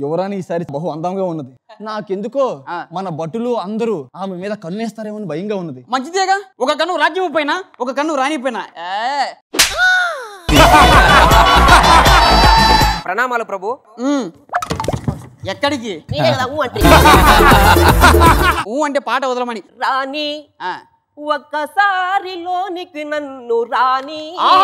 యువరాణి ఈసారి బహు అందంగా ఉన్నది నాకెందుకో ఆ. మన భటులు అందరూ ఆమె మీద కన్నేస్తారేమో అని భయంగా ఉన్నది మంచిదేగా ఒక కన్ను రాజ్యం పైన ఒక కన్ను రాణి పైన ఏ. ప్రణామాలు ప్రభు ఉమ్. ఎక్కడికి నేనే కదా ఊ అంటే ఊ అంటే పాట వదలమని రాణి ఆ. ఒక్కసారి లోనికి నన్ను రాణి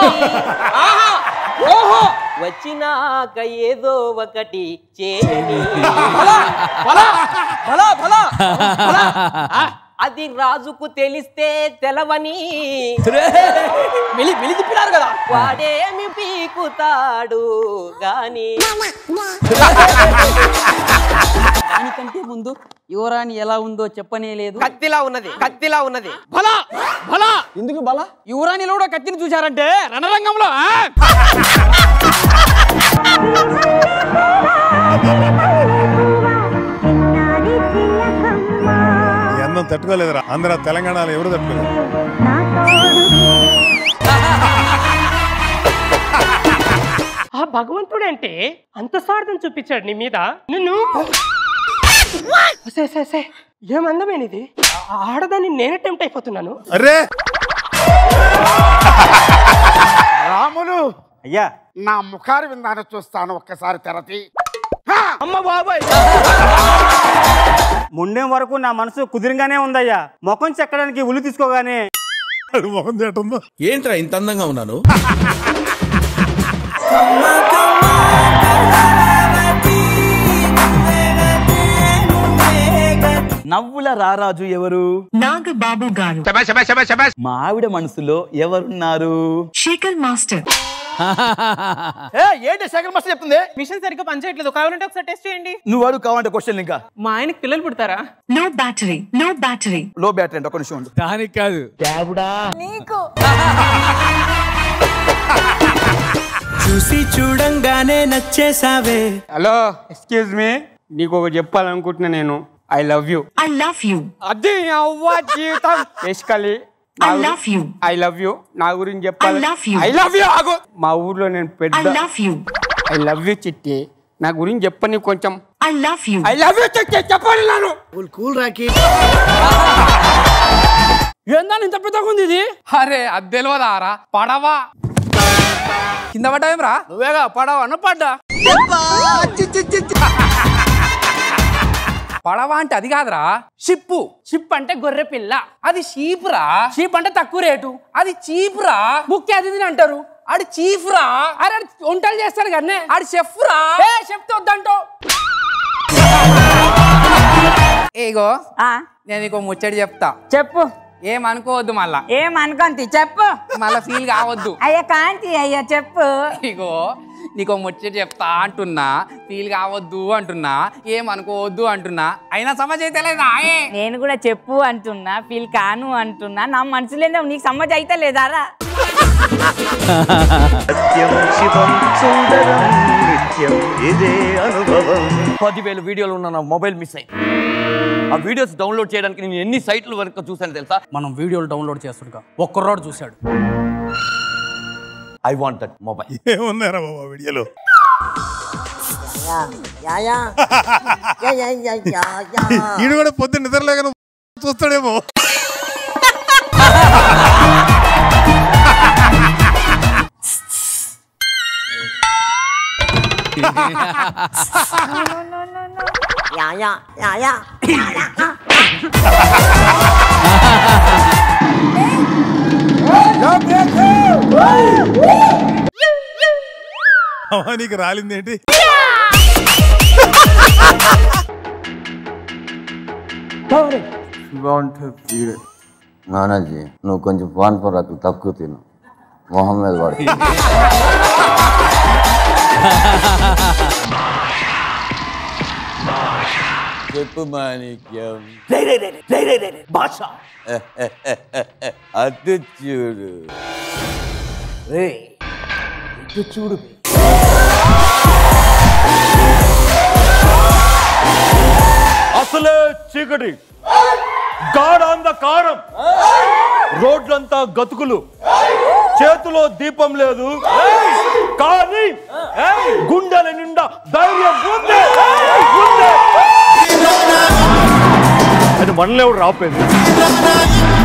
ఓహో వచ్చినాక ఏదో ఒకటి చేయని భలా భలా భలా భలా భలా. ఆ, అది రాజుకు తెలిస్తే తెలవని మెలి మెలి తిప్పినారు కదా వాడేమి పీకుతాడు గాని దానికంటే ముందు యువరాణి ఎలా ఉందో చెప్పనే లేదు కత్తిలా ఉన్నది కత్తిలా ఉన్నది భలా భలా ఎందుకు బల యువరాణిలో కూడా కత్తిని చూశారంటే రణరంగంలో ఆ? ఈ అందం తట్టుకోలేదురా ఆంధ్ర తెలంగాణలో ఎవరు తట్టుకోలేదు ఆ భగవంతుడంటే అంత స్వార్థం చూపించాడు నీ మీద నిన్ను సే, సే, సే. ఏం అందమైనది ఆ- ఆడదాన్ని నేనే టెంప్ట్ అయిపోతున్నాను అరే రాములు అయ్యా నా ముఖారి విందాన్ని చూస్తాను ఒక్కసారి తెరతి అమ్మ బాబాయ్ ముండేం వరకు నా మనసు కుదిరిగానే ఉందయ్యా ముఖం చెక్కడానికి ఉల్లి తీసుకోగానే అది మొహం చేటుందో ఏంట్రా ఇంత అందంగా ఉన్నాను నవ్వుల రారాజు ఎవరు నాగబాబు గారు మా ఆవిడ మనసులో ఎవరున్నారు శేఖర్ మాస్టర్ ఏంటి శేఖర్ మాస్టర్ చెప్తుంది మిషన్ సరిగ్గా పనిచేయట్లేదు కావాలంటే ఒకసారి టెస్ట్ చేయండి నువ్వు అడుగు కావాలంటే క్వశ్చన్ ఇంకా మా ఆయనకి పిల్లలు పుడతారా no battery no battery low battery అంటే ఒక నిమిషం ఉండు దానికి కాదు చూసి చూడంగానే నచ్చేసావే హలో ఎక్స్క్యూజ్ మీ నీకు ఒకటి చెప్పాలనుకుంటున్నా నేను I love you I love you అది అవ్వ జీవితం basically I love you I love you నా గురించి చెప్పాలి I love you. I love you ఆగు మా ఊర్లో నేను ఐ పెద్ద love you I love you చిట్టి నా గురించి చెప్పని కొంచెం I love you I love you చిట్టి చెప్పండి నేను ఏందని ఇంత పెద్దగా ఉంది ఇది అరే అది తెలియదారా పడవ కింద పడ్డావేమ్రా నువ్వేగా పడవ అన్న పడ్డా పడవ అంటే అది కాదురా షిప్పు షిప్ అంటే గొర్రె పిల్ల అది షీప్ రా షీప్ అంటే తక్కువ రేటు అది చీప్ రా ముఖ్య అతిథిని అంటారు ఆడు చీఫ్ రా అరే ఆడు వంటలు చేస్తాడు కన్నే ఆడు షెఫ్ రా చెప్తే వద్దంటో ఏగో నేను నీకు ముచ్చడి చెప్తా చెప్పు ఏమనుకోవద్దు మళ్ళా ఏమనుకోంతి చెప్పు మళ్ళా ఫీల్ కావద్దు అయ్యా కాంతి అయ్యా చెప్పు ఇగో నీకు ముచ్చట చెప్తా అంటున్నా ఫీల్ కావద్దు అంటున్నా ఏమనుకోవద్దు అంటున్నా అయినా సమస్య అయితే లేదా ఏ? నేను కూడా చెప్పు అంటున్నా ఫీల్ కాను అంటున్నా నా మనసులోనే నీకు సమ్మతి అయితే లేదారా పదివేల వీడియోలు ఉన్న నా మొబైల్ మిస్ అయింది ఆ వీడియోస్ డౌన్లోడ్ చేయడానికి నేను ఎన్ని సైట్లు వరకు చూసాను తెలుసా మనం వీడియోలు డౌన్లోడ్ చేస్తుండగా ఒక్కరోడు చూశాడు ఐ వాంట్ దట్ మొబైల్ ఏమున్నారా బాబా వీడియోలో ఈడు కూడా పొద్దున్న నిద్రలేక చూస్తాడేమో అమ్మా, నీకు రాలిందేంటి నానాజీ నువ్వు కొంచెం పాన్ పొరాకులు తక్కువ తిను మొహం మీద పడు చెప్పు మాణిక్యం భాష అది చూడు రే ఇటు చూడు బే. అసలే చీకటి గాఢాంధకారం రోడ్లంతా గతుకులు చేతిలో దీపం లేదు కానీ గుండెల నిండా ధైర్యం ఉంది మనలేవుడు రాపేది